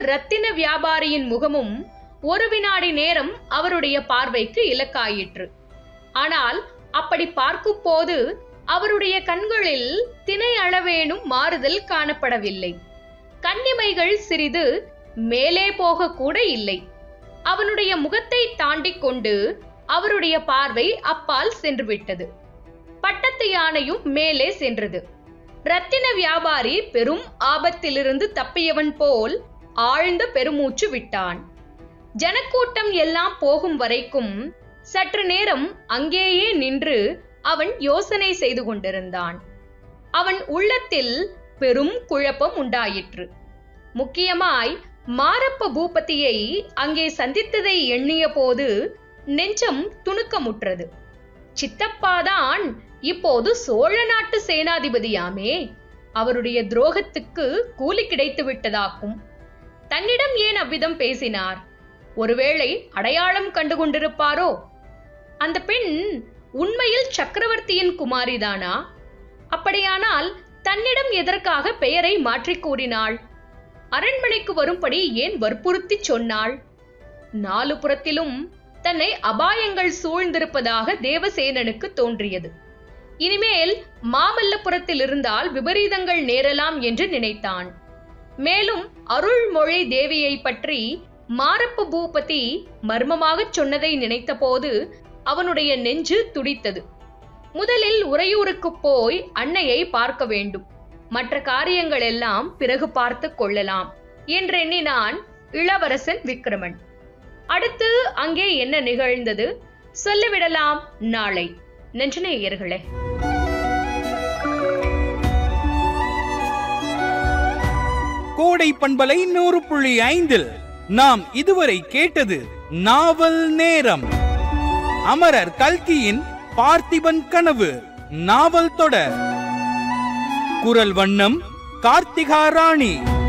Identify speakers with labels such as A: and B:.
A: ரத்தின வியாபாரியின் முகமும் ஒரு வினாடி நேரம் அவருடைய பார்வைக்கு இலக்காயிற்று ஆனால் அப்படி பார்க்கும் போது அவருடைய கண்களில் திணை அளவேனும் மாறுதல் காணப்படவில்லை கண்ணிமைகள் சிறிது மேலே போக கூட இல்லை அவனுடைய முகத்தை தாண்டிக் கொண்டு அவருடைய பார்வை அப்பால் சென்று விட்டது பட்டத்து யானையும் மேலே சென்றது ரத்தின வியாபாரி பெரும் ஆபத்திலிருந்து தப்பியவன் போல் ஆழ்ந்த பெருமூச்சு விட்டான் ஜனக்கூட்டம் எல்லாம் போகும் வரைக்கும் சற்று நேரம் அங்கேயே நின்று அவன் யோசனை செய்து கொண்டிருந்தான் அவன் உள்ளத்தில் பெரும் குழப்பம் உண்டாயிற்று முக்கியமாய் மாரப்ப பூபதியை அங்கே சந்தித்ததை எண்ணிய போது நெஞ்சம் துணுக்கமுற்றது சித்தப்பாதான் இப்போது சோழ நாட்டு சேனாதிபதியாமே அவருடைய துரோகத்துக்கு கூலி கிடைத்து விட்டதாக்கும் தன்னிடம் ஏன் அவ்விதம் பேசினார் ஒருவேளை அடையாளம் கண்டு கொண்டிருப்பாரோ அந்த பெண் உண்மையில் சக்கரவர்த்தியின் குமாரிதானா அப்படியானால் தன்னிடம் எதற்காக பெயரை மாற்றிக் கூறினாள் அரண்மனைக்கு வரும்படி ஏன் வற்புறுத்தி சொன்னாள் நாலு புறத்திலும் தன்னை அபாயங்கள் சூழ்ந்திருப்பதாக தேவசேனனுக்கு தோன்றியது இனிமேல் மாமல்லபுரத்தில் இருந்தால் விபரீதங்கள் நேரலாம் என்று நினைத்தான் மேலும் அருள்மொழி தேவியை பற்றி மாரப்ப பூபதி மர்மமாகச் சொன்னதை நினைத்தபோது அவனுடைய நெஞ்சு துடித்தது முதலில் உறையூருக்கு போய் அன்னையை பார்க்க வேண்டும் மற்ற காரியங்கள் எல்லாம் பிறகு பார்த்து கொள்ளலாம் என்றெண்ணினான் இளவரசன் விக்ரமன் அடுத்து அங்கே என்ன நிகழ்ந்தது சொல்லிவிடலாம் நாளை நெஞ்சநேயர்களே
B: கோடை பண்பலை நூறு புள்ளி ஐந்தில் நாம் இதுவரை கேட்டது நாவல் நேரம் அமரர் கல்கியின் பார்த்திபன் கனவு நாவல் தொடர் குரல் வண்ணம் கார்த்திகா ராணி